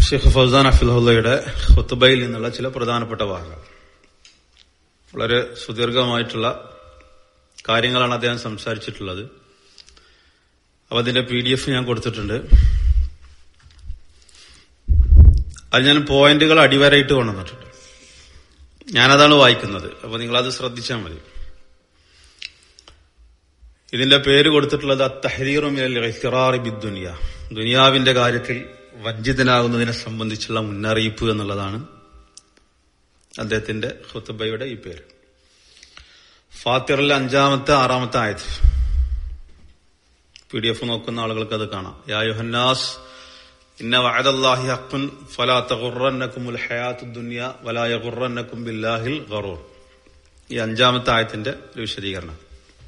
ഷെയ്ഖ് ഫൗസാൻ അഫിൽഹുല്ലയുടെ ഹുത്തുബയിൽ നിന്നുള്ള ചില പ്രധാനപ്പെട്ട ഭാഗങ്ങൾ വളരെ സുദീർഘമായിട്ടുള്ള കാര്യങ്ങളാണ് അദ്ദേഹം സംസാരിച്ചിട്ടുള്ളത് അപ്പൊ അതിന്റെ പി ഡി എഫ് ഞാൻ കൊടുത്തിട്ടുണ്ട് അത് ഞാൻ പോയിന്റുകൾ അടിവരായിട്ട് കൊണ്ടുവന്നിട്ടുണ്ട് ഞാനതാണ് വായിക്കുന്നത് അപ്പൊ നിങ്ങളത് ശ്രദ്ധിച്ചാൽ മതി ഇതിന്റെ പേര് കൊടുത്തിട്ടുള്ളത് ദുനിയ ദുനിയാവിന്റെ കാര്യത്തിൽ വഞ്ചിതനാകുന്നതിനെ സംബന്ധിച്ചുള്ള മുന്നറിയിപ്പ് എന്നുള്ളതാണ് അദ്ദേഹത്തിന്റെ ഹുത്തുബയുടെ ഈ പേര് ഫാത്തിറിലെ അഞ്ചാമത്തെ ആറാമത്തെ ആയത് പി ഡി എഫ് നോക്കുന്ന ആളുകൾക്ക് അത് കാണാം യാ യുഹന്നാസ് ഇന്ന വഅദല്ലാഹി ഹഖ്ഖുൻ ഫലാ തഗുറന്നകുമുൽ ഹയാത്തുദ് ദുനിയ വലാ യഗുറന്നകും ബില്ലാഹിൽ ഗറൂർ ഈ അഞ്ചാമത്തെ ആയത്തിന്റെ ഒരു വിശദീകരണം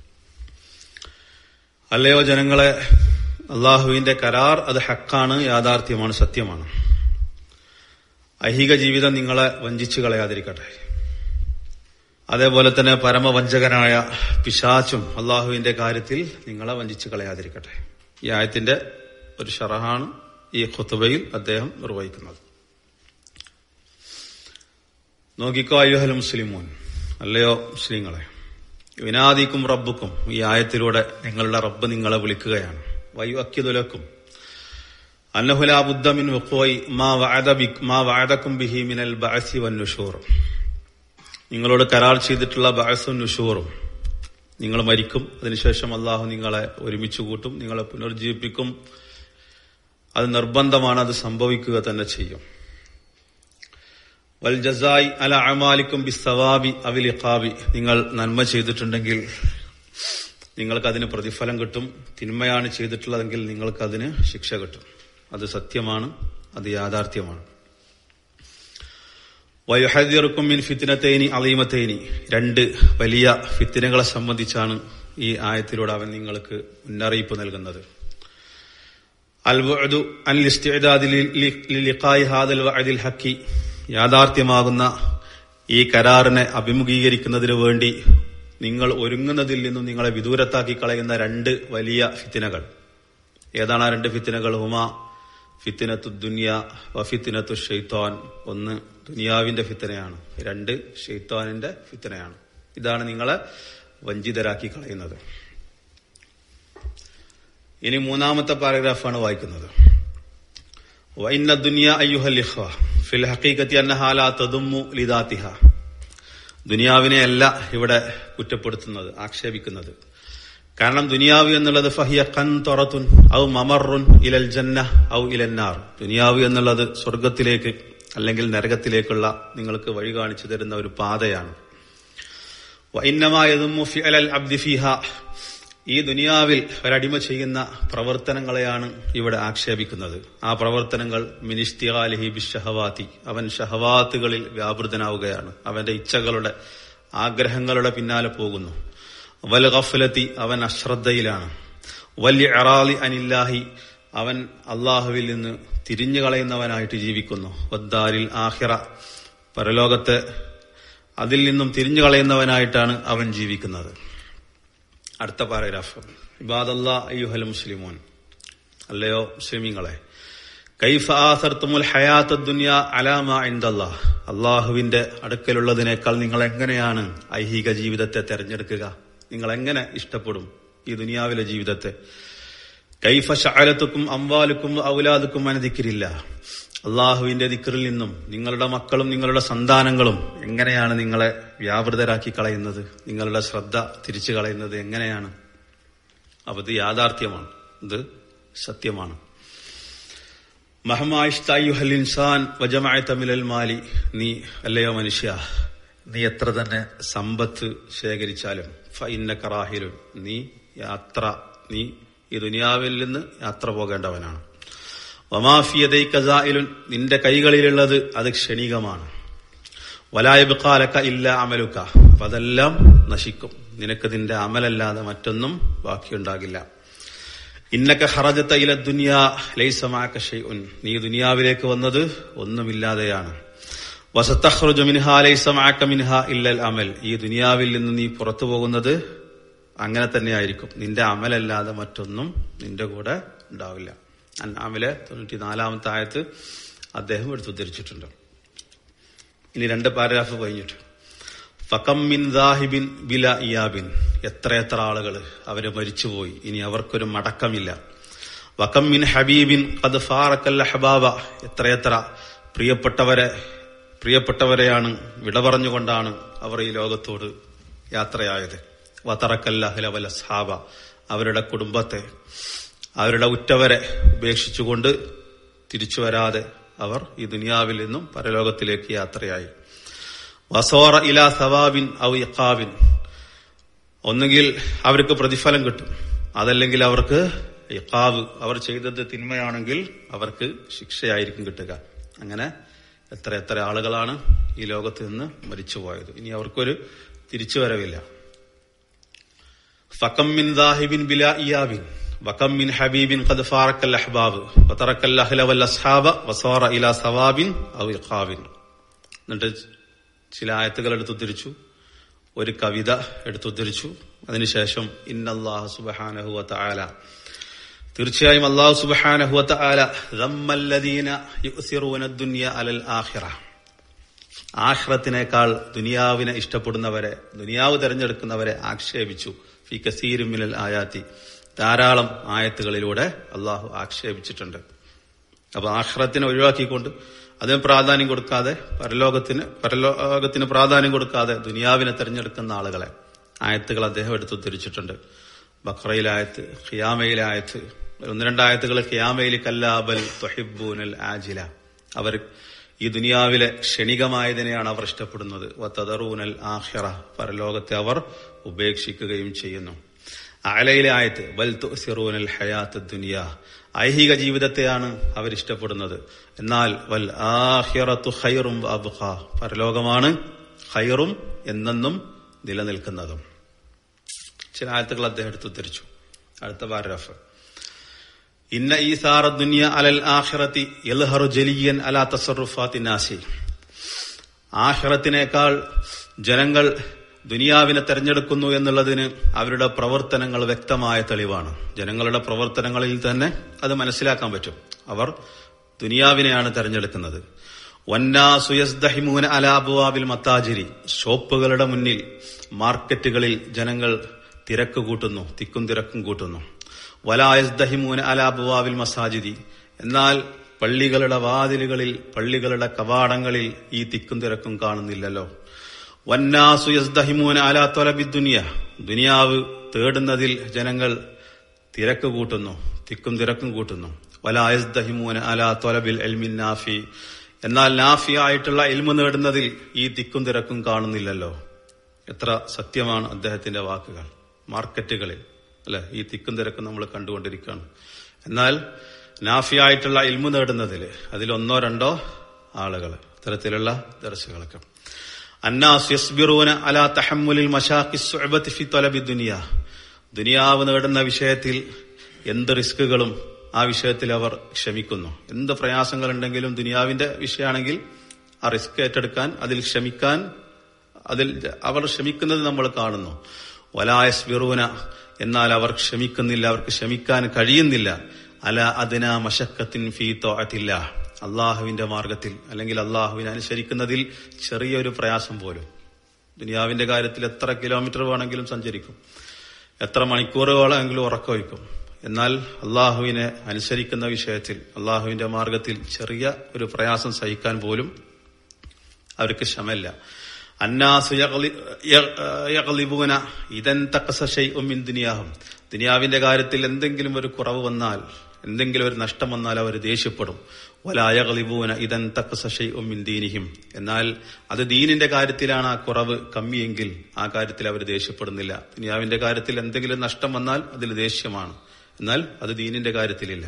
അല്ലയോ ജനങ്ങളെ അള്ളാഹുവിന്റെ കരാർ അത് ഹക്കാണ് യാഥാർത്ഥ്യമാണ് സത്യമാണ് ഐഹിക ജീവിതം നിങ്ങളെ വഞ്ചിച്ചു കളയാതിരിക്കട്ടെ അതേപോലെ തന്നെ പരമവഞ്ചകനായ പിശാച്ചും അള്ളാഹുവിന്റെ കാര്യത്തിൽ നിങ്ങളെ വഞ്ചിച്ചു കളയാതിരിക്കട്ടെ ഈ ആയത്തിന്റെ ഒരു ഷറഹാണ് ഈ ഖുത്തുബയിൽ അദ്ദേഹം നിർവഹിക്കുന്നത് നോക്കിക്കോ അയ്യുഹൽ മുസ്ലിമോൻ അല്ലയോ മുസ്ലിങ്ങളെ വിനാദിക്കും റബ്ബുക്കും ഈ ആയത്തിലൂടെ നിങ്ങളുടെ റബ്ബ് നിങ്ങളെ വിളിക്കുകയാണ് വയു അക്കിതുലക്കും അന്നഹുലാബുദ്ദമിൻ വഖുവൈ മാ വഅദ ബിക് മാ വഅദക്കും ബിഹി മിനൽ ബഅസി വന്നുഷൂർ നിങ്ങളോട് കരാർ ചെയ്തിട്ടുള്ള ബഅസും നുഷൂറും നിങ്ങൾ മരിക്കും അതിനുശേഷം അള്ളാഹു നിങ്ങളെ ഒരുമിച്ച് കൂട്ടും നിങ്ങളെ പുനർജീവിപ്പിക്കും അത് നിർബന്ധമാണ് അത് സംഭവിക്കുക തന്നെ ചെയ്യും വൽ ജസായി അല അമാലിക്കും ബി സവാബി അവിൽ ഇഖാബി നിങ്ങൾ നന്മ ചെയ്തിട്ടുണ്ടെങ്കിൽ നിങ്ങൾക്ക് അതിന് പ്രതിഫലം കിട്ടും തിന്മയാണ് ചെയ്തിട്ടുള്ളതെങ്കിൽ നിങ്ങൾക്ക് അതിന് ശിക്ഷ കിട്ടും അത് സത്യമാണ് അത് യാഥാർത്ഥ്യമാണ് വയുഹദിർക്കും മിൻ ഫിത്തിനത്തേനി അലീമത്തേനി രണ്ട് വലിയ ഫിത്തിനകളെ സംബന്ധിച്ചാണ് ഈ ആയത്തിലൂടെ അവൻ നിങ്ങൾക്ക് മുന്നറിയിപ്പ് നൽകുന്നത് അൽവഅദു അൻ ലിസ്തിഅദാദി ലിഖായി ഹാദൽ വഅദിൽ ഹക്കി യാഥാർത്ഥ്യമാകുന്ന ഈ കരാറിനെ അഭിമുഖീകരിക്കുന്നതിനു വേണ്ടി നിങ്ങൾ ഒരുങ്ങുന്നതിൽ നിന്നും നിങ്ങളെ വിദൂരത്താക്കി കളയുന്ന രണ്ട് വലിയ ഫിത്തിനകൾ ഏതാണ് ആ രണ്ട് ഫിത്തിനകൾ ഹുമ ഫിത്തിനത്തു ദുനിയ വഫിത്തിനത്തു ഷെയ്ത്താൻ ഒന്ന് ദുനിയാവിന്റെ ഫിത്തനയാണ് രണ്ട് ഷെയ്ത്താനിന്റെ ഫിത്തനയാണ് ഇതാണ് നിങ്ങളെ വഞ്ചിതരാക്കി കളയുന്നത് ഇനി മൂന്നാമത്തെ പാരഗ്രാഫാണ് വായിക്കുന്നത് വൈന്ന ദുനിയ അയ്യുഹൽ ഇഖ്വ ഫിൽ ഹഖീഖത്തി അന്നഹാ ലാ തദുമ്മു ലിദാതിഹ ദുനിയാവിനെയല്ല ഇവിടെ കുറ്റപ്പെടുത്തുന്നത് ആക്ഷേപിക്കുന്നത് കാരണം ദുനിയാവ് എന്നുള്ളത് ഫഹിയ കൻ തൊറത്തുൻ ഔ മമറുൻ ഇലൽ ജന്ന ഔ ഇലന്നാർ ദുനിയാവ് എന്നുള്ളത് സ്വർഗത്തിലേക്ക് അല്ലെങ്കിൽ നരകത്തിലേക്കുള്ള നിങ്ങൾക്ക് വഴി കാണിച്ചു തരുന്ന ഒരു പാതയാണ് ഈ ദുനിയാവിൽ ഒരടിമ ചെയ്യുന്ന പ്രവർത്തനങ്ങളെയാണ് ഇവിടെ ആക്ഷേപിക്കുന്നത് ആ പ്രവർത്തനങ്ങൾ മിനിസ്തിഹാലിഹി ബിഷഹവാത്തി അവൻ ഷഹവാത്തുകളിൽ വ്യാപൃതനാവുകയാണ് അവന്റെ ഇച്ഛകളുടെ ആഗ്രഹങ്ങളുടെ പിന്നാലെ പോകുന്നു വൽ ഗഫലത്തി അവൻ അശ്രദ്ധയിലാണ് വലിയ എറാലി അനില്ലാഹി അവൻ അള്ളാഹുവിൽ നിന്ന് തിരിഞ്ഞു കളയുന്നവനായിട്ട് ജീവിക്കുന്നു വദ്ദാരിൽ ആഹിറ പരലോകത്തെ അതിൽ നിന്നും തിരിഞ്ഞു കളയുന്നവനായിട്ടാണ് അവൻ ജീവിക്കുന്നത് അടുത്ത പാരഗ്രാഫ് ഇബാദല്ലാ അയ്യുഹൽ മുസ്ലിമോൻ അല്ലയോ മുസ്ലിമീങ്ങളെ കൈഫ ആസർത്തുമുൽ ഹയാത്ത ദുനിയ അലാമ ഇന്ദല്ലാ അള്ളാഹുവിന്റെ അടുക്കലുള്ളതിനേക്കാൾ നിങ്ങൾ എങ്ങനെയാണ് ഐഹിക ജീവിതത്തെ തെരഞ്ഞെടുക്കുക നിങ്ങൾ എങ്ങനെ ഇഷ്ടപ്പെടും ഈ ദുനിയാവിലെ ജീവിതത്തെ കൈഫ ശാലത്തുക്കും അംവാലുക്കും ഔലാദുക്കും അനുദിക്കില്ല അള്ളാഹുവിന്റെ ദിക്കറിൽ നിന്നും നിങ്ങളുടെ മക്കളും നിങ്ങളുടെ സന്താനങ്ങളും എങ്ങനെയാണ് നിങ്ങളെ വ്യാപൃതരാക്കി കളയുന്നത് നിങ്ങളുടെ ശ്രദ്ധ തിരിച്ചു കളയുന്നത് എങ്ങനെയാണ് അപ്പൊ ഇത് യാഥാർത്ഥ്യമാണ് ഇത് സത്യമാണ് മഹമായിഷ്തായുഹൽ ഇൻസാൻ വജമായ തമിലൽ മാലി നീ അല്ലയോ മനുഷ്യ നീ എത്ര തന്നെ സമ്പത്ത് ശേഖരിച്ചാലും ഫൈന്ന കറാഹിലുൻ നീ യാത്ര നീ ഈ ദുനിയാവിൽ നിന്ന് യാത്ര പോകേണ്ടവനാണ് വമാഫിയതൈ കസായിലുൻ നിന്റെ കൈകളിലുള്ളത് അത് ക്ഷണികമാണ് വലായബുക്കാലക്ക ഇല്ല അമലുക്ക അപ്പൊ അതെല്ലാം നശിക്കും നിനക്ക് നിന്റെ അമലല്ലാതെ മറ്റൊന്നും ബാക്കിയുണ്ടാകില്ല ഇന്നക്ക ഹറജത്ത ഇല ദുനിയ ലൈസമാക്ക ഷെയ്ഉൻ നീ ദുനിയാവിലേക്ക് വന്നത് ഒന്നുമില്ലാതെയാണ് വസത്തഹ്റുജു മിൻഹ ലൈസമാക്ക മിൻഹ ഇല്ലൽ അമൽ ഈ ദുനിയാവിൽ നിന്ന് നീ പുറത്തു പോകുന്നത് അങ്ങനെ തന്നെയായിരിക്കും നിന്റെ അമലല്ലാതെ മറ്റൊന്നും നിന്റെ കൂടെ ഉണ്ടാവില്ല അന്നാമിലെ തൊണ്ണൂറ്റി നാലാമത്തെ ആയത്ത് അദ്ദേഹം എടുത്തുദ്ധരിച്ചിട്ടുണ്ട് ഇനി രണ്ട് പാരഗ്രാഫ് കഴിഞ്ഞിട്ട് ഫക്കമ്മിൻ ദാഹിബിൻ ബില ഇയാബിൻ എത്രയെത്ര ആളുകൾ അവര് മരിച്ചുപോയി ഇനി അവർക്കൊരു മടക്കമില്ല വക്കമ്മിൻ ഹബീബിൻ കത് ഫാറക്കല്ല ഹബാബ എത്രയെത്ര പ്രിയപ്പെട്ടവരെ പ്രിയപ്പെട്ടവരെയാണ് വിട പറഞ്ഞുകൊണ്ടാണ് അവർ ഈ ലോകത്തോട് യാത്രയായത് വതറക്കല്ലഹ്ലവല സാബ അവരുടെ കുടുംബത്തെ അവരുടെ ഉറ്റവരെ ഉപേക്ഷിച്ചുകൊണ്ട് തിരിച്ചു വരാതെ അവർ ഈ ദുനിയാവിൽ നിന്നും പരലോകത്തിലേക്ക് യാത്രയായി വസോറ ഇലാ സവാബിൻ ഔ ഇഖാബിൻ ഒന്നുകിൽ അവർക്ക് പ്രതിഫലം കിട്ടും അതല്ലെങ്കിൽ അവർക്ക് ഇഖാബ് അവർ ചെയ്തത് തിന്മയാണെങ്കിൽ അവർക്ക് ശിക്ഷയായിരിക്കും കിട്ടുക അങ്ങനെ എത്ര എത്ര ആളുകളാണ് ഈ ലോകത്ത് നിന്ന് മരിച്ചുപോയത് ഇനി അവർക്കൊരു തിരിച്ചുവരവില്ല ഫക്കമ്മിൻ ദാഹിബിൻ ബില ഇയാബിൻ വക്കമ്മിൻ ഹബീബിൻ ഖദ് ഫാറക്കൽ അഹ്ബാബ് വതറക്കൽ അഹ്ല വൽ അസ്ഹാബ വസാറ ഇലാ സവാബിൻ ഔ ഇഖാബിൻ എന്നിട്ട് ചില ആയത്തുകൾ എടുത്തുദ്ധരിച്ചു ഒരു കവിത എടുത്തുദ്ധരിച്ചു അതിനുശേഷം ഇന്നല്ലാഹു സുബ്ഹാനഹു വതആല തീർച്ചയായും അള്ളാഹു സുബ്ഹാനഹു വതആല ദമ്മല്ലദീന യുസിറൂന ദുനിയ അലൽ ആഖിറ ആഖിറത്തിനേക്കാൾ ദുനിയാവിനെ ഇഷ്ടപ്പെടുന്നവരെ ദുനിയാവ് തെരഞ്ഞെടുക്കുന്നവരെ ആക്ഷേപിച്ചു ഫി കസീരും മിനൽ ആയാത്തി ധാരാളം ആയത്തുകളിലൂടെ അള്ളാഹു ആക്ഷേപിച്ചിട്ടുണ്ട് അപ്പൊ ആഹ്റത്തിനെ ഒഴിവാക്കിക്കൊണ്ട് അതിന് പ്രാധാന്യം കൊടുക്കാതെ പരലോകത്തിന് പരലോകത്തിന് പ്രാധാന്യം കൊടുക്കാതെ ദുനിയാവിനെ തെരഞ്ഞെടുക്കുന്ന ആളുകളെ ആയത്തുകൾ അദ്ദേഹം എടുത്തുദ്ധരിച്ചിട്ടുണ്ട് ബക്രയിലായത്ത് ഖിയാമയിലായത്ത് ഒന്ന് രണ്ടായത്തുകൾ ഖിയാമയിൽ കല്ലാബൽ തൊഹിബൂനൽ ആജില അവർ ഈ ദുനിയാവിലെ ക്ഷണികമായതിനെയാണ് അവർ ഇഷ്ടപ്പെടുന്നത് വത്തദറൂനൽ ആഹിറ പരലോകത്തെ അവർ ഉപേക്ഷിക്കുകയും ചെയ്യുന്നു അലയിലെ ആയത്ത് ബൽ തുസിറൂനൽ ഹയാത്ത് ദുനിയ ഐഹിക ജീവിതത്തെയാണ് അവരിഷ്ടപ്പെടുന്നത് എന്നാൽ വൽ ആഹിറത്തു ഹൈറും അബ്ഖ പരലോകമാണ് ഹൈറും എന്നെന്നും നിലനിൽക്കുന്നതും ചില ആയത്തുകൾ അദ്ദേഹം എടുത്തു ഉദ്ധരിച്ചു അടുത്ത പാരഗ്രാഫ് ഇന്ന ഈസാറ ദുനിയ അലൽ ആഹിറത്തി എൽഹറു ജലിയൻ അലാ തസറുഫാത്തി നാസി ആഹിറത്തിനേക്കാൾ ജനങ്ങൾ ദുനിയാവിനെ തെരഞ്ഞെടുക്കുന്നു എന്നുള്ളതിന് അവരുടെ പ്രവർത്തനങ്ങൾ വ്യക്തമായ തെളിവാണ് ജനങ്ങളുടെ പ്രവർത്തനങ്ങളിൽ തന്നെ അത് മനസ്സിലാക്കാൻ പറ്റും അവർ ദുനിയാവിനെയാണ് തെരഞ്ഞെടുക്കുന്നത് വന്നാസുയസ്ദഹിമൂന അലാബുവാബിൽ മത്താജിരി ഷോപ്പുകളുടെ മുന്നിൽ മാർക്കറ്റുകളിൽ ജനങ്ങൾ തിരക്ക് കൂട്ടുന്നു തിക്കും തിരക്കും കൂട്ടുന്നു വലായസ്ദഹിമൂന അലാബുവാബിൽ മസാജിദി എന്നാൽ പള്ളികളുടെ വാതിലുകളിൽ പള്ളികളുടെ കവാടങ്ങളിൽ ഈ തിക്കും തിരക്കും കാണുന്നില്ലല്ലോ വന്നാസു യസ്ദഹിമൂന അലാ തൊലബി ദുനിയ ദുനിയാവ് തേടുന്നതിൽ ജനങ്ങൾ തിരക്ക് കൂട്ടുന്നു തിക്കും തിരക്കും കൂട്ടുന്നു വലായസ്ദഹിമൂന അലാ തൊലബിൽ എൽമിൻ നാഫി എന്നാൽ നാഫി ആയിട്ടുള്ള എൽമു നേടുന്നതിൽ ഈ തിക്കും തിരക്കും കാണുന്നില്ലല്ലോ എത്ര സത്യമാണ് അദ്ദേഹത്തിന്റെ വാക്കുകൾ മാർക്കറ്റുകളിൽ അല്ലെ ഈ തിക്കും തിരക്കും നമ്മൾ കണ്ടുകൊണ്ടിരിക്കുകയാണ് എന്നാൽ നാഫിയായിട്ടുള്ള ഇൽമു നേടുന്നതിൽ അതിലൊന്നോ രണ്ടോ ആളുകൾ ഇത്തരത്തിലുള്ള ദർശകളൊക്കെ അന്നാസ് യസ്ബിറൂന അലാ തഹമ്മുലിൽ മഷാഖി സുഅബത്തി ഫി തൊലബി ദുനിയ ദുനിയാവ് നേടുന്ന വിഷയത്തിൽ എന്ത് റിസ്കുകളും ആ വിഷയത്തിൽ അവർ ക്ഷമിക്കുന്നു എന്ത് പ്രയാസങ്ങളുണ്ടെങ്കിലും ദുനിയാവിന്റെ വിഷയമാണെങ്കിൽ ആ റിസ്ക് ഏറ്റെടുക്കാൻ അതിൽ ക്ഷമിക്കാൻ അതിൽ അവർ ക്ഷമിക്കുന്നത് നമ്മൾ കാണുന്നു വലായസ്ബിറൂന എന്നാൽ അവർ ക്ഷമിക്കുന്നില്ല അവർക്ക് ക്ഷമിക്കാൻ കഴിയുന്നില്ല അല അതിന മഷക്കത്തിൻ ഫീ തോഅത്തില്ല അള്ളാഹുവിന്റെ മാർഗത്തിൽ അല്ലെങ്കിൽ അള്ളാഹുവിനെ അനുസരിക്കുന്നതിൽ ചെറിയൊരു പ്രയാസം പോലും ദുനിയാവിന്റെ കാര്യത്തിൽ എത്ര കിലോമീറ്റർ വേണമെങ്കിലും സഞ്ചരിക്കും എത്ര മണിക്കൂർ വേണമെങ്കിലും ഉറക്കമൊഴിക്കും എന്നാൽ അള്ളാഹുവിനെ അനുസരിക്കുന്ന വിഷയത്തിൽ അള്ളാഹുവിന്റെ മാർഗത്തിൽ ചെറിയ ഒരു പ്രയാസം സഹിക്കാൻ പോലും അവർക്ക് ക്ഷമല്ല അന്നാസ് യഗ്ലിബൂന ഇതൻ തക്കസ ഷൈഉം മിൻ ദുനിയാഹും ദുനിയാവിന്റെ കാര്യത്തിൽ എന്തെങ്കിലും ഒരു കുറവ് വന്നാൽ എന്തെങ്കിലും ഒരു നഷ്ടം വന്നാൽ അവർ ദേഷ്യപ്പെടും വലായകളിബൂന ഇതൻ തക്കസ ഷൈഉം മിൻ ദീനിഹിം എന്നാൽ അത് ദീനിന്റെ കാര്യത്തിലാണ് ആ കുറവ് കമ്മിയെങ്കിൽ ആ കാര്യത്തിൽ അവർ ദേഷ്യപ്പെടുന്നില്ല ദുനിയാവിന്റെ കാര്യത്തിൽ എന്തെങ്കിലും നഷ്ടം വന്നാൽ അതിൽ ദേഷ്യമാണ് എന്നാൽ അത് ദീനിന്റെ കാര്യത്തിലില്ല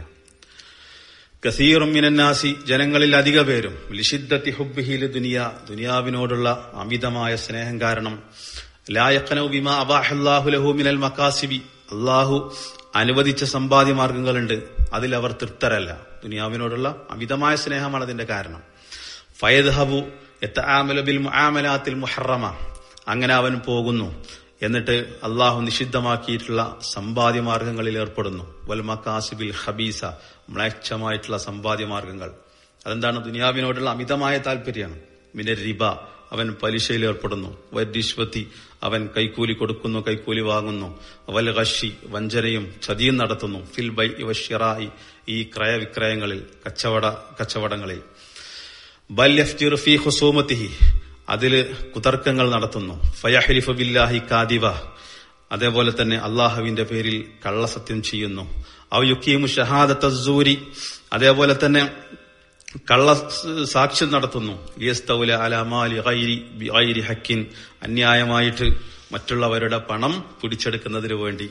കസീറും മിനന്നാസി ജനങ്ങളിൽ അധിക പേരും ലിഷിദ്ദത്തി ഹുബ്ബിഹിൽ ദുനിയ ദുനിയാവിനോടുള്ള അമിതമായ സ്നേഹം കാരണം ലായക്കനൗ ബിമ അബാഹല്ലാഹു ലഹു മിനൽ മക്കാസിബി അള്ളാഹു അനുവദിച്ച സമ്പാദ്യ മാർഗങ്ങളുണ്ട് അതിൽ അവർ തൃപ്തരല്ല ദുനിയാവിനോടുള്ള അമിതമായ സ്നേഹമാണ് അതിന്റെ കാരണം ഫയദ്ഹബു ബിൽ മുആമലാത്തിൽ മുഹറമ അങ്ങനെ അവൻ പോകുന്നു എന്നിട്ട് അള്ളാഹു നിഷിദ്ധമാക്കിയിട്ടുള്ള സമ്പാദ്യ മാർഗങ്ങളിൽ ഏർപ്പെടുന്നു വൽ മക്കാസിബിൽ ഹബീസ മ്ലേച്ഛമായിട്ടുള്ള സമ്പാദ്യ മാർഗങ്ങൾ അതെന്താണ് ദുനിയാവിനോടുള്ള അമിതമായ താല്പര്യമാണ് പിന്നെ റിബ അവൻ പലിശയിൽ ഏർപ്പെടുന്നു വരിശ്വത്തി അവൻ കൈക്കൂലി കൊടുക്കുന്നു കൈക്കൂലി വാങ്ങുന്നു വൽ ഖഷി വഞ്ചനയും ചതിയും നടത്തുന്നു ഫിൽ ബൈ ഇവ ഷിറായി ഈ ക്രയവിക്രയങ്ങളിൽ കച്ചവട കച്ചവടങ്ങളിൽ ബൽ യഫ്ജിറു ഫീ ഹുസൂമത്തിഹി അതില് കുതർക്കങ്ങൾ നടത്തുന്നു ഫയഹലിഫു ബില്ലാഹി കാദിവ അതേപോലെ തന്നെ അള്ളാഹുവിന്റെ പേരിൽ കള്ളസത്യം ചെയ്യുന്നു അവ യുക്കീമു ഷഹാദത്തൂരി അതേപോലെ തന്നെ കള്ള സാക്ഷ്യം നടത്തുന്നു ലിയസ്തൗല അലമാലി ഗൈരി ബി ഗൈരി ഹക്കിൻ അന്യായമായിട്ട് മറ്റുള്ളവരുടെ പണം പിടിച്ചെടുക്കുന്നതിന് വേണ്ടി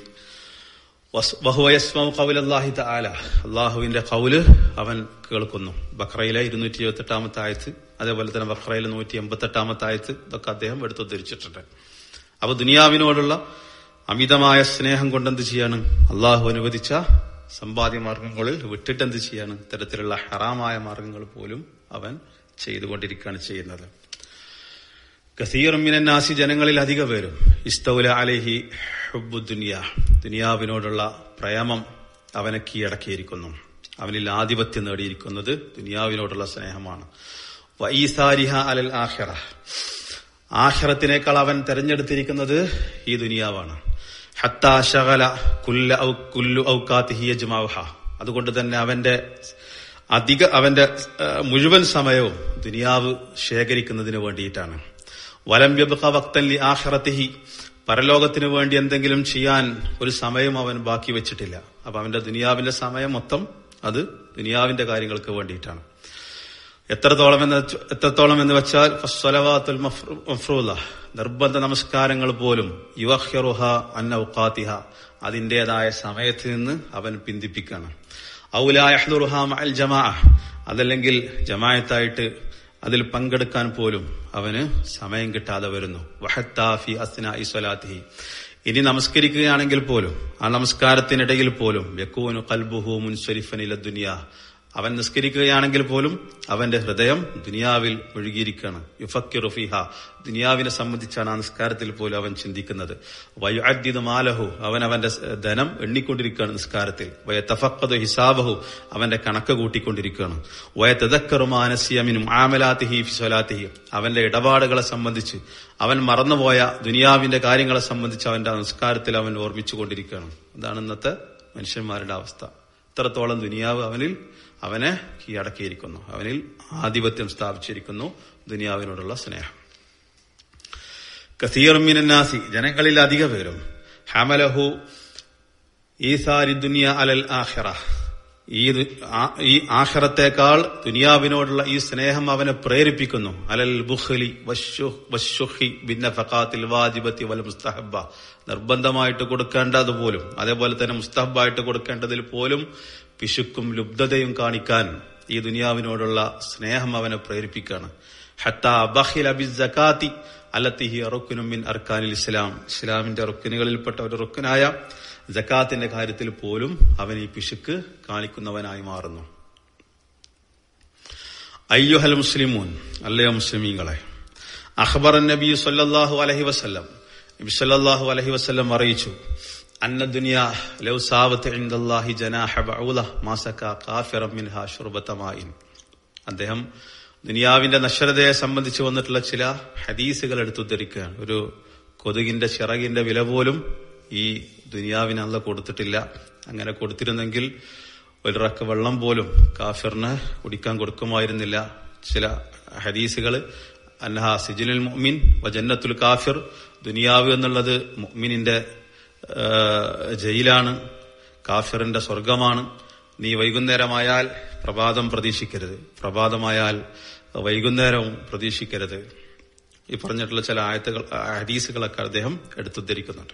കൗലല്ലാഹി താല അള്ളാഹുവിന്റെ കൗല് അവൻ കേൾക്കുന്നു ബക്രയിലെ ഇരുന്നൂറ്റി ഇരുപത്തി എട്ടാമത്തെ ആയത്ത് അതേപോലെ തന്നെ ബക്രയിലെ നൂറ്റി എൺപത്തി എട്ടാമത്തെ ആയത്ത് ഇതൊക്കെ അദ്ദേഹം എടുത്തുദ്ധരിച്ചിട്ടുണ്ട് അപ്പൊ ദുനിയാവിനോടുള്ള അമിതമായ സ്നേഹം കൊണ്ടെന്ത് ചെയ്യാണ് അള്ളാഹു അനുവദിച്ച സമ്പാദ്യ മാർഗങ്ങളിൽ വിട്ടിട്ട് എന്ത് ചെയ്യാണ് ഇത്തരത്തിലുള്ള ഹറാമായ മാർഗങ്ങൾ പോലും അവൻ ചെയ്തുകൊണ്ടിരിക്കുകയാണ് ചെയ്യുന്നത് കസീറമിനാസി ജനങ്ങളിൽ അധിക പേരും ഇസ്തൗല അലഹി ഹുബു ദുനിയ ദുനിയാവിനോടുള്ള പ്രേമം അവനെ കീഴടക്കിയിരിക്കുന്നു അവനിൽ ആധിപത്യം നേടിയിരിക്കുന്നത് ദുനിയാവിനോടുള്ള സ്നേഹമാണ് വൈസാരിഹ അലൽ ആഹിറ ആഹിറത്തിനേക്കാൾ അവൻ തെരഞ്ഞെടുത്തിരിക്കുന്നത് ഈ ദുനിയാവാണ് ഹത്താ ശകല കുല്ല ഔ കുല്ലു ഔക്കാത്തിഹി യജ്മാവഹ അതുകൊണ്ട് തന്നെ അവന്റെ അധിക അവന്റെ മുഴുവൻ സമയവും ദുനിയാവ് ശേഖരിക്കുന്നതിന് വേണ്ടിയിട്ടാണ് വലം വ്യബക വക്തല്ലി ആഹ്റത്തിഹി പരലോകത്തിന് വേണ്ടി എന്തെങ്കിലും ചെയ്യാൻ ഒരു സമയം അവൻ ബാക്കി വെച്ചിട്ടില്ല അപ്പൊ അവന്റെ ദുനിയാവിന്റെ സമയം മൊത്തം അത് ദുനിയാവിന്റെ കാര്യങ്ങൾക്ക് വേണ്ടിയിട്ടാണ് എത്രത്തോളം എന്ന് എത്രത്തോളം എന്ന് വെച്ചാൽ ഫസ്വലവാത്തുൽ മഫ്രൂല നിർബന്ധ നമസ്കാരങ്ങൾ പോലും യുവഹ്യറുഹ അന്നൗഖാത്തിഹ അതിന്റേതായ സമയത്ത് നിന്ന് അവൻ പിന്തിപ്പിക്കാണ് ഔലായഹ്ലുറുഹ അൽ ജമാ അതല്ലെങ്കിൽ ജമായത്തായിട്ട് അതിൽ പങ്കെടുക്കാൻ പോലും അവന് സമയം കിട്ടാതെ വരുന്നു വഹത്താഫി അസ്ന ഇസ്വലാത്തിഹി ഇനി നമസ്കരിക്കുകയാണെങ്കിൽ പോലും ആ നമസ്കാരത്തിനിടയിൽ പോലും യക്കൂനു കൽബുഹു മുൻസ്വരിഫനില ദുനിയ അവൻ നിസ്കരിക്കുകയാണെങ്കിൽ പോലും അവന്റെ ഹൃദയം ദുനിയാവിൽ മുഴുകിയിരിക്കുകയാണ് യുഫക്കിർ റഫീഹ ദുനിയാവിനെ സംബന്ധിച്ചാണ് ആ നിസ്കാരത്തിൽ പോലും അവൻ ചിന്തിക്കുന്നത് വയുഅദ്ദിദ് മാലഹു അവൻ അവന്റെ ധനം എണ്ണിക്കൊണ്ടിരിക്കുകയാണ് നിസ്കാരത്തിൽ വയത്തഫക്കത് ഹിസാബഹു അവന്റെ കണക്ക് കൂട്ടിക്കൊണ്ടിരിക്കുകയാണ് വയത്തദക്കറു മാനസിയമിനും ആമലാത്തിഹി ഫിസ്വലാത്തിഹി അവന്റെ ഇടപാടുകളെ സംബന്ധിച്ച് അവൻ മറന്നുപോയ ദുനിയാവിന്റെ കാര്യങ്ങളെ സംബന്ധിച്ച് അവന്റെ നിസ്കാരത്തിൽ അവൻ ഓർമ്മിച്ചുകൊണ്ടിരിക്കുകയാണ് അതാണ് ഇന്നത്തെ മനുഷ്യന്മാരുടെ അവസ്ഥ ഇത്രത്തോളം ദുനിയാവ് അവനിൽ അവനെ കീഴടക്കിയിരിക്കുന്നു അവനിൽ ആധിപത്യം സ്ഥാപിച്ചിരിക്കുന്നു ദുനിയാവിനോടുള്ള സ്നേഹം കസീർമിനാസി ജനങ്ങളിൽ അധിക പേരും ഹമലഹു ഈസാരി ദുനിയ അലൽ ആഹിറ ഈ ഈ ആഹ്റത്തേക്കാൾ ദുനിയാവിനോടുള്ള ഈ സ്നേഹം അവനെ പ്രേരിപ്പിക്കുന്നു അലൽ ബുഖലി വശുഹി ഭിന്ന ഫക്കാത്തിൽ വാജിബത്തി വല മുസ്തഹബ നിർബന്ധമായിട്ട് കൊടുക്കേണ്ടത് പോലും അതേപോലെ തന്നെ മുസ്തഹബായിട്ട് കൊടുക്കേണ്ടതിൽ പോലും പിശുക്കും ലുബ്ധതയും കാണിക്കാൻ ഈ ദുനിയാവിനോടുള്ള സ്നേഹം അവനെ പ്രേരിപ്പിക്കുകയാണ് ഹത്താ ബഹിൽ അബി ജക്കാത്തി അല്ലത്തിഹി റുക്കുനും മിൻ അർക്കാനിൽ ഇസ്ലാം ഇസ്ലാമിന്റെ റുക്കിനുകളിൽപ്പെട്ട ഒരു റുക്കിനായ ജക്കാത്തിന്റെ കാര്യത്തിൽ പോലും അവൻ ഈ പിശുക്ക് കാണിക്കുന്നവനായി മാറുന്നു അയ്യുഹൽ മുസ്ലിമൂൻ അല്ലയോ മുസ്ലിമീങ്ങളെ അഖബർ നബി സല്ലാഹു അലഹി വസ്ല്ലം നബി സല്ലാഹു അലഹി വസ്ല്ലം അറിയിച്ചു അന്ന ദുനിയ ലൗ സാവത്ത് ഇൻദല്ലാഹി ജനാഹ ബഊല മാസക കാഫിറ മിൻഹ ശുർബതമായിൻ അദ്ദേഹം ദുനിയാവിന്റെ നശ്വരതയെ സംബന്ധിച്ച് വന്നിട്ടുള്ള ചില ഹദീസുകൾ എടുത്തുദ്ധരിക്കുകയാണ് ഒരു കൊതുകിന്റെ ചിറകിന്റെ വില പോലും ഈ ദുനിയാവിന് അല്ല കൊടുത്തിട്ടില്ല അങ്ങനെ കൊടുത്തിരുന്നെങ്കിൽ ഒരിറക്ക് വെള്ളം പോലും കാഫിറിന് കുടിക്കാൻ കൊടുക്കുമായിരുന്നില്ല ചില ഹദീസുകൾ അന്നഹ സിജിനുൽ മുഅ്മിൻ വജന്നത്തുൽ കാഫിർ ദുനിയാവ് എന്നുള്ളത് മുഅ്മിനിന്റെ ജയിലാണ് കാഫിറിന്റെ സ്വർഗമാണ് നീ വൈകുന്നേരമായാൽ പ്രഭാതം പ്രതീക്ഷിക്കരുത് പ്രഭാതമായാൽ വൈകുന്നേരവും പ്രതീക്ഷിക്കരുത് ഈ പറഞ്ഞിട്ടുള്ള ചില ആയത്തുകൾ ഹദീസുകളൊക്കെ അദ്ദേഹം എടുത്തുദ്ധരിക്കുന്നുണ്ട്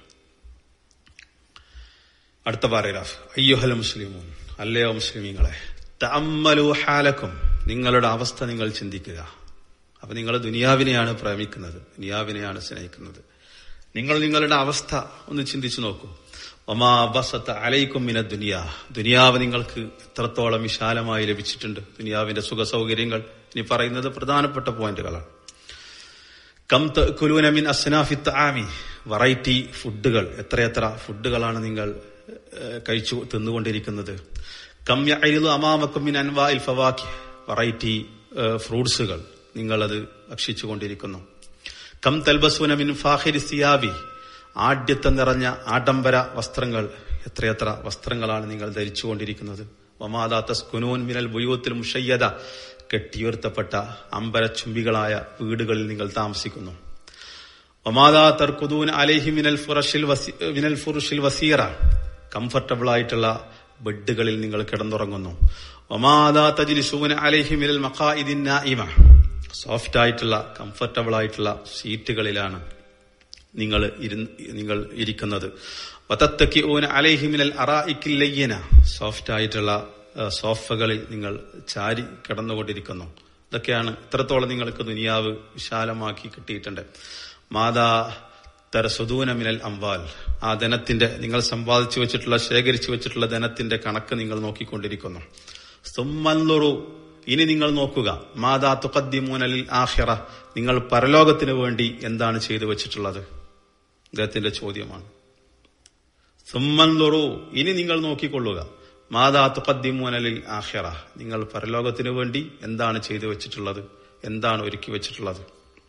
അടുത്ത പാരഗ്രാഫ് അയ്യുഹൽ മുസ്ലിമൂൻ അല്ലയോ മുസ്ലിമീങ്ങളെ തമ്മലു ഹാലക്കും നിങ്ങളുടെ അവസ്ഥ നിങ്ങൾ ചിന്തിക്കുക അപ്പൊ നിങ്ങൾ ദുനിയാവിനെയാണ് പ്രേമിക്കുന്നത് ദുനിയാവിനെയാണ് സ്നേഹിക്കുന്നത് നിങ്ങൾ നിങ്ങളുടെ അവസ്ഥ ഒന്ന് ചിന്തിച്ചു നോക്കൂ ഒമാ ബസത്ത് അലൈക്കും മിന ദുനിയ ദുനിയാവ് നിങ്ങൾക്ക് എത്രത്തോളം വിശാലമായി ലഭിച്ചിട്ടുണ്ട് ദുനിയാവിന്റെ സുഖ സൗകര്യങ്ങൾ ഇനി പറയുന്നത് പ്രധാനപ്പെട്ട പോയിന്റുകളാണ് കം കുലൂനമിൻ അസ്നാഫിത്ത് ആമി വെറൈറ്റി ഫുഡുകൾ എത്രയെത്ര ഫുഡുകളാണ് നിങ്ങൾ കഴിച്ചു തിന്നുകൊണ്ടിരിക്കുന്നത് കം യഅരിദു അമാമക്കും മിൻ അൻവാഇൽ ഫവാക്കി വെറൈറ്റി ഫ്രൂട്ട്സുകൾ നിങ്ങളത് ഭക്ഷിച്ചുകൊണ്ടിരിക്കുന്നു കം തൽബസുന മിൻ ഫാഹിരി സിയാബി ആഢ്യത്വം നിറഞ്ഞ ആഡംബര വസ്ത്രങ്ങൾ എത്രയെത്ര വസ്ത്രങ്ങളാണ് നിങ്ങൾ ധരിച്ചുകൊണ്ടിരിക്കുന്നത് വമാദാ തസ്കുനൂൻ മിനൽ ബുയൂത്തിൽ മുഷയ്യത കെട്ടിയുയർത്തപ്പെട്ട അമ്പരച്ചുംബികളായ വീടുകളിൽ നിങ്ങൾ താമസിക്കുന്നു ഒമാദാ തർക്കുദൂൻ അലേഹി മിനൽ ഫുറഷിൽ മിനൽ ഫുറുഷിൽ വസീറ കംഫർട്ടബിൾ ആയിട്ടുള്ള ബെഡുകളിൽ നിങ്ങൾ കിടന്നുറങ്ങുന്നു ഒമാദാ തജിലിസൂൻ അലേഹി മിനൽ മഖാഇദിൻ നായിമ സോഫ്റ്റ് ആയിട്ടുള്ള കംഫർട്ടബിൾ ആയിട്ടുള്ള സീറ്റുകളിലാണ് നിങ്ങൾ നിങ്ങൾ ഇരിക്കുന്നത് വതത്തക്കി ഊന അലേഹി മിനൽ അറായിക്കിൽ ലയ്യന സോഫ്റ്റ് ആയിട്ടുള്ള സോഫകളിൽ നിങ്ങൾ ചാരി കിടന്നുകൊണ്ടിരിക്കുന്നു ഇതൊക്കെയാണ് ഇത്രത്തോളം നിങ്ങൾക്ക് ദുനിയാവ് വിശാലമാക്കി കിട്ടിയിട്ടുണ്ട് മാതാ തരസുദൂന മിനൽ അംവാൽ ആ ധനത്തിന്റെ നിങ്ങൾ സമ്പാദിച്ചു വെച്ചിട്ടുള്ള ശേഖരിച്ചു വെച്ചിട്ടുള്ള ധനത്തിന്റെ കണക്ക് നിങ്ങൾ നോക്കിക്കൊണ്ടിരിക്കുന്നു സുമ്മല്ലുറു ഇനി നിങ്ങൾ നോക്കുക മാതാ തുഖദ്ദിമൂനലിൽ ആഹിറ നിങ്ങൾ പരലോകത്തിന് വേണ്ടി എന്താണ് ചെയ്തു വെച്ചിട്ടുള്ളത് അദ്ദേഹത്തിന്റെ ചോദ്യമാണ് സുമ്മല്ലുറു ഇനി നിങ്ങൾ നോക്കിക്കൊള്ളുക മാതാ തുഖദ്ദിമൂനലിൽ ആഹിറ നിങ്ങൾ പരലോകത്തിന് വേണ്ടി എന്താണ് ചെയ്തു വെച്ചിട്ടുള്ളത് എന്താണ് ഒരുക്കി വെച്ചിട്ടുള്ളത്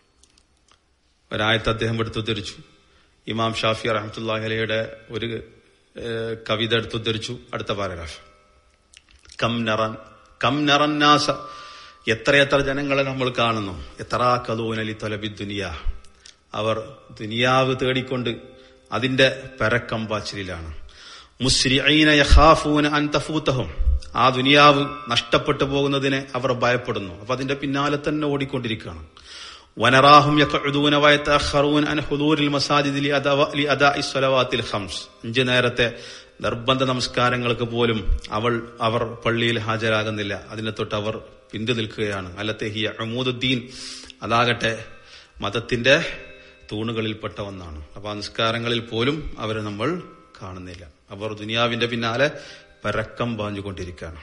ഒരായത്ത് അദ്ദേഹം എടുത്തുദ്ധരിച്ചു ഇമാം ഷാഫി റഹമത്തുല്ലാഹി അലയുടെ ഒരു കവിത എടുത്തുദ്ധരിച്ചു അടുത്ത പാരഗ്രാഫ് കം നറൻ കം നറന്നാസ എത്രയെത്ര ജനങ്ങളെ നമ്മൾ കാണുന്നു എത്ര കലൂനലി തൊലബി ദുനിയ അവർ ദുനിയാവ് തേടിക്കൊണ്ട് അതിന്റെ പരക്കമ്പാച്ചിലാണ് മുസ്രിഅീന യഖാഫൂന അൻ തഫൂതഹും ആ ദുനിയാവ് നഷ്ടപ്പെട്ടു പോകുന്നതിനെ അവർ ഭയപ്പെടുന്നു അപ്പൊ അതിന്റെ പിന്നാലെ തന്നെ ഓടിക്കൊണ്ടിരിക്കുകയാണ് വനറാഹും യഖഉദൂന വയതഅഖറൂന അൻ ഹുദൂരിൽ മസാജിദി ലി അദാഇ സ്വലവാത്തിൽ ഖംസ് അഞ്ച് നേരത്തെ നിർബന്ധ നമസ്കാരങ്ങൾക്ക് പോലും അവൾ അവർ പള്ളിയിൽ ഹാജരാകുന്നില്ല അതിനെ തൊട്ട് അവർ പിന്തു നിൽക്കുകയാണ് അല്ലത്തെ ഹി അമൂദുദ്ദീൻ അതാകട്ടെ മതത്തിന്റെ തൂണുകളിൽപ്പെട്ട ഒന്നാണ് അപ്പൊ നിസ്കാരങ്ങളിൽ പോലും അവരെ നമ്മൾ കാണുന്നില്ല അവർ ദുനിയാവിന്റെ പിന്നാലെ പരക്കം പാഞ്ഞുകൊണ്ടിരിക്കുകയാണ്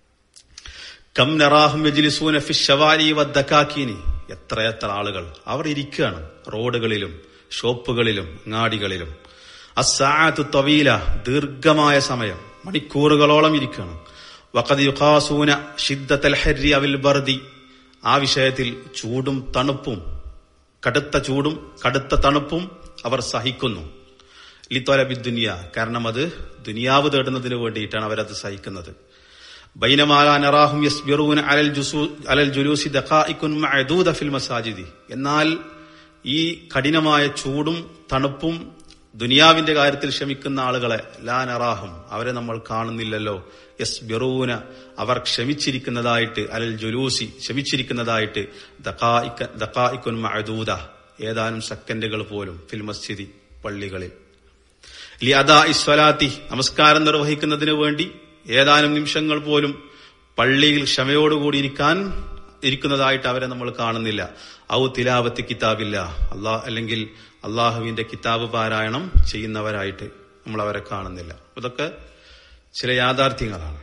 കം നറാഹും യജ്ലിസൂന ഫി ശവാരി വദ്ദക്കാക്കീനി എത്രയെത്ര ആളുകൾ അവർ ഇരിക്കുകയാണ് റോഡുകളിലും ഷോപ്പുകളിലും അങ്ങാടികളിലും അസാഅത്തു തവീല ദീർഘമായ സമയം മണിക്കൂറുകളോളം ഇരിക്കുകയാണ് വഖദ് യുഖാസൂന ഷിദ്ദത്തൽ ഹർരി അവിൽ ബർദി ആ വിഷയത്തിൽ ചൂടും തണുപ്പും കടുത്ത ചൂടും കടുത്ത തണുപ്പും അവർ സഹിക്കുന്നു ലിത്തോലബി ദുനിയ കാരണം അത് ദുനിയാവ് തേടുന്നതിന് വേണ്ടിയിട്ടാണ് അവരത് സഹിക്കുന്നത് ബൈനമാകാനറാഹും യസ്ബിറൂന അലൽ ജുസു അലൽ ജുലൂസി ദഖായിക്കുൻ മഅദൂദ ഫിൽ മസാജിദി എന്നാൽ ഈ കഠിനമായ ചൂടും തണുപ്പും ദുനിയാവിന്റെ കാര്യത്തിൽ ക്ഷമിക്കുന്ന ആളുകളെ ലാ നറാഹും അവരെ നമ്മൾ കാണുന്നില്ലല്ലോ യസ് ബിറൂന അവർ ക്ഷമിച്ചിരിക്കുന്നതായിട്ട് അലൽ ജുലൂസി ക്ഷമിച്ചിരിക്കുന്നതായിട്ട് ദഖായിക്കുൻ മഅദൂദ ഏതാനും സെക്കൻഡുകൾ പോലും ഫിൽ മസ്ജിദി പള്ളികളിൽ ലി അദാ ഇസ്വലാത്തി നമസ്കാരം നിർവഹിക്കുന്നതിന് വേണ്ടി ഏതാനും നിമിഷങ്ങൾ പോലും പള്ളിയിൽ ക്ഷമയോടുകൂടി ഇരിക്കാൻ ഇരിക്കുന്നതായിട്ട് അവരെ നമ്മൾ കാണുന്നില്ല ഔ തിലാവത്ത് കിതാബില്ല അള്ളാഹ് അല്ലെങ്കിൽ അള്ളാഹുവിന്റെ കിതാബ് പാരായണം ചെയ്യുന്നവരായിട്ട് നമ്മൾ അവരെ കാണുന്നില്ല ഇതൊക്കെ ചില യാഥാർത്ഥ്യങ്ങളാണ്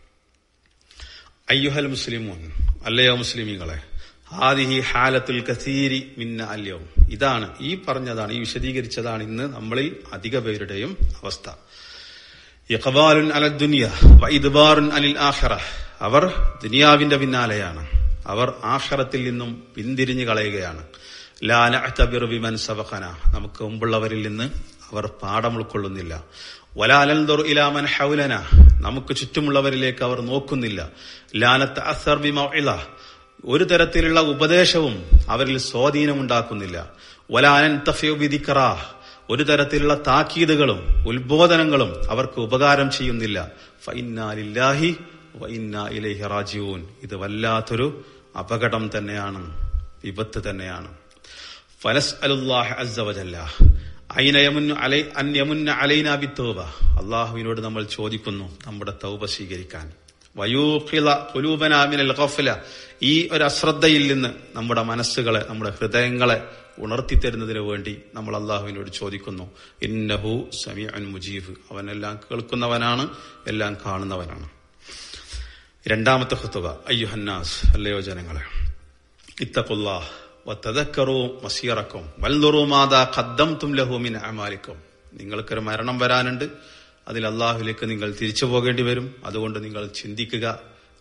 അയ്യുഹൽ മുസ്ലിമൂൻ അല്ലയോ മുസ്ലിമീങ്ങളെ ഹാദിഹി ഹാലത്തുൽ കസീരി മിന്ന അല്യവും ഇതാണ് ഈ പറഞ്ഞതാണ് ഈ വിശദീകരിച്ചതാണ് ഇന്ന് നമ്മളിൽ അധിക പേരുടെയും അവസ്ഥ ഇഖബാലുൻ അല ദുനിയ വൈദ്ബാറുൻ അനിൽ ആഖിറ അവർ ദുനിയാവിന്റെ പിന്നാലെയാണ് അവർ ആഖിറത്തിൽ നിന്നും പിന്തിരിഞ്ഞു കളയുകയാണ് ലാനഅ്തബിറു ബിമൻ സബഖന നമുക്ക് മുമ്പുള്ളവരിൽ നിന്ന് അവർ പാഠം ഉൾക്കൊള്ളുന്നില്ല വലാലൻദുർ ഇലാമൻ ഹൗലന നമുക്ക് ചുറ്റുമുള്ളവരിലേക്ക് അവർ നോക്കുന്നില്ല ലാനത്ത് അസർ ബിമഇല ഒരു തരത്തിലുള്ള ഉപദേശവും അവരിൽ സ്വാധീനമുണ്ടാക്കുന്നില്ല വലാനൻ തഫിയു ബിദിക്റ ഒരു തരത്തിലുള്ള താക്കീതുകളും ഉത്ബോധനങ്ങളും അവർക്ക് ഉപകാരം ചെയ്യുന്നില്ല ഫൈനാലില്ലാഹി വൈന്നാ ഇലൈഹി റാജിഊൻ ഇത് വല്ലാത്തൊരു അപകടം തന്നെയാണ് വിപത്ത് തന്നെയാണ് ഫലസ് അലുല്ലാഹ് അസ്സവജല്ല ഐനയമുന്നു അലൈ അന്യമുന്ന അലൈന ബിത്തൗബ അള്ളാഹുവിനോട് നമ്മൾ ചോദിക്കുന്നു നമ്മുടെ തൗബ സ്വീകരിക്കാൻ വയൂഖില കുലൂബന മിനൽ ഗഫല ഈ ഒരു അശ്രദ്ധയിൽ നിന്ന് നമ്മുടെ മനസ്സുകളെ നമ്മുടെ ഹൃദയങ്ങളെ ഉണർത്തിത്തരുന്നതിന് വേണ്ടി നമ്മൾ അള്ളാഹുവിനോട് ചോദിക്കുന്നു ഇന്നഹു സമീഅൻ മുജീബ് അവൻ എല്ലാം കേൾക്കുന്നവനാണ് എല്ലാം കാണുന്നവനാണ് രണ്ടാമത്തെ ഹുത്തുക അയ്യുഹന്നാസ് അല്ലയോ ജനങ്ങളെ ഇത്തഖുല്ലാഹ് വത്തദക്കറൂ മസീറക്കും വൽദുറൂ മാതാ ഖദ്ദംതും ലഹു മിൻ അമാലിക്കും നിങ്ങൾക്കൊരു മരണം വരാനുണ്ട് അതിൽ അള്ളാഹുലേക്ക് നിങ്ങൾ തിരിച്ചു പോകേണ്ടി വരും അതുകൊണ്ട് നിങ്ങൾ ചിന്തിക്കുക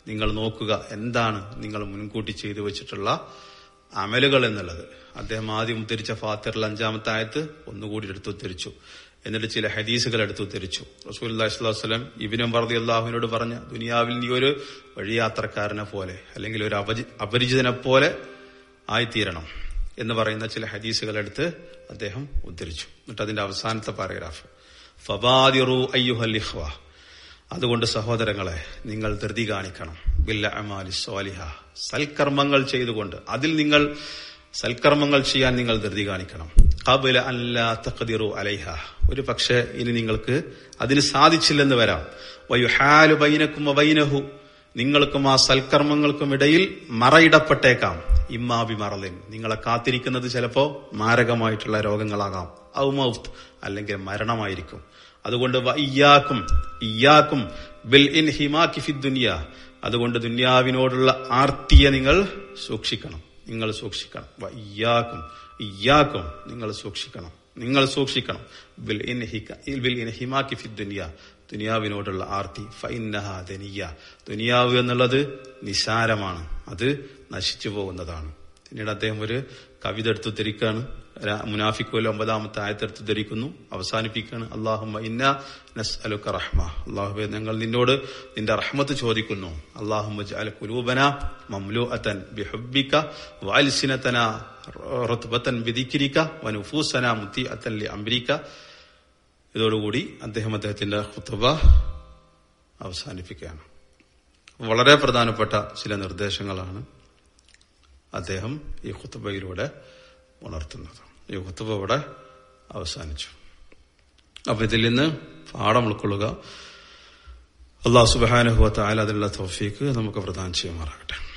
നിങ്ങൾ നോക്കുക എന്താണ് നിങ്ങൾ മുൻകൂട്ടി ചെയ്തു വെച്ചിട്ടുള്ള അമലുകൾ എന്നുള്ളത് അദ്ദേഹം ആദ്യം ഉദ്ധരിച്ച ഫാത്തിറിൽ അഞ്ചാമത്തെ ആയത്ത് ഒന്നുകൂടി എടുത്തു ഉദ്ധരിച്ചു എന്നിട്ട് ചില ഹദീസുകൾ എടുത്തു ഉദ്ധരിച്ചു റസൂൽ വസ്ലം ഇബിനും വർദ്ധി അള്ളാഹുവിനോട് പറഞ്ഞ ദുനിയാവിൽ നീ ഒരു വഴിയാത്രക്കാരനെ പോലെ അല്ലെങ്കിൽ ഒരു അപരി അപരിചിതനെ പോലെ ആയിത്തീരണം എന്ന് പറയുന്ന ചില ഹദീസുകൾ എടുത്ത് അദ്ദേഹം ഉദ്ധരിച്ചു എന്നിട്ട് അതിന്റെ അവസാനത്തെ പാരഗ്രാഫ് ഫബാദിറു അയ്യുഹല്ലിഹ്വ അതുകൊണ്ട് സഹോദരങ്ങളെ നിങ്ങൾ ധൃതി കാണിക്കണം ബില്ല അമാലി സ്വാലിഹ സൽക്കർമ്മങ്ങൾ ചെയ്തുകൊണ്ട് അതിൽ നിങ്ങൾ സൽക്കർമ്മങ്ങൾ ചെയ്യാൻ നിങ്ങൾ ധൃതി കാണിക്കണം കബില അല്ലാ തഖദിറു അലൈഹ ഒരു പക്ഷേ ഇനി നിങ്ങൾക്ക് അതിന് സാധിച്ചില്ലെന്ന് വരാം വയുഹാലു ബൈനക്കും വൈനഹു നിങ്ങൾക്കും ആ സൽക്കർമ്മങ്ങൾക്കും ഇടയിൽ മറയിടപ്പെട്ടേക്കാം ഇമ്മാബി മറലിൻ നിങ്ങളെ കാത്തിരിക്കുന്നത് ചിലപ്പോ മാരകമായിട്ടുള്ള രോഗങ്ങളാകാം ഔമൗത്ത് അല്ലെങ്കിൽ മരണമായിരിക്കും അതുകൊണ്ട് ഇയ്യാക്കും ഇയ്യാക്കും ബിൽ ഇൻ ഹിമാക്കി ഫി ദുനിയ അതുകൊണ്ട് ദുന്യാവിനോടുള്ള ആർത്തിയെ നിങ്ങൾ സൂക്ഷിക്കണം നിങ്ങൾ സൂക്ഷിക്കണം ഇയ്യാക്കും ഇയ്യാക്കും നിങ്ങൾ സൂക്ഷിക്കണം നിങ്ങൾ സൂക്ഷിക്കണം ബിൽ ഇൻ ബിൽ ഇൻ ഹിമാക്കി ഫി ദുനിയ ദുനിയാവിനോടുള്ള ആർത്തി ഫൈനഹ ദനിയ ദുനിയാവ് എന്നുള്ളത് നിസാരമാണ് അത് നശിച്ചു പോകുന്നതാണ് പിന്നീട് അദ്ദേഹം ഒരു കവിത എടുത്തു ധരിക്കാണ് മുനാഫിക്കുൽ ഒമ്പതാമത്തെ ആയത്തെടുത്ത് ധരിക്കുന്നു അവസാനിപ്പിക്കുകയാണ് അള്ളാഹുമ്മ ഇന്ന നസ് അലുക്ക റഹ്മ അള്ളാഹുബെ ഞങ്ങൾ നിന്നോട് നിന്റെ റഹ്മത്ത് ചോദിക്കുന്നു അള്ളാഹുമ്മ അൽ കുലൂബന മംലു അത്തൻ ബിഹബിക്ക വാൽസിനത്തന റത്ബത്തൻ ബിദിക്കിരിക്ക വനുഫൂസന മുത്തി അത്തൻ ലി അംബരിക്ക ഇതോടുകൂടി അദ്ദേഹം അദ്ദേഹത്തിന്റെ ഹുത്തുബ അവസാനിപ്പിക്കുകയാണ് വളരെ പ്രധാനപ്പെട്ട ചില നിർദ്ദേശങ്ങളാണ് അദ്ദേഹം ഈ ഹുത്തുബയിലൂടെ ഉണർത്തുന്നത് ഈ ഹുത്തുബ ഇവിടെ അവസാനിച്ചു അപ്പൊ ഇതിൽ നിന്ന് പാഠം ഉൾക്കൊള്ളുക അള്ളാഹു സുബാനുഹുവ തായാലും അതിനുള്ള തോഫീക്ക് നമുക്ക് പ്രദാനം ചെയ്യുമാറാകട്ടെ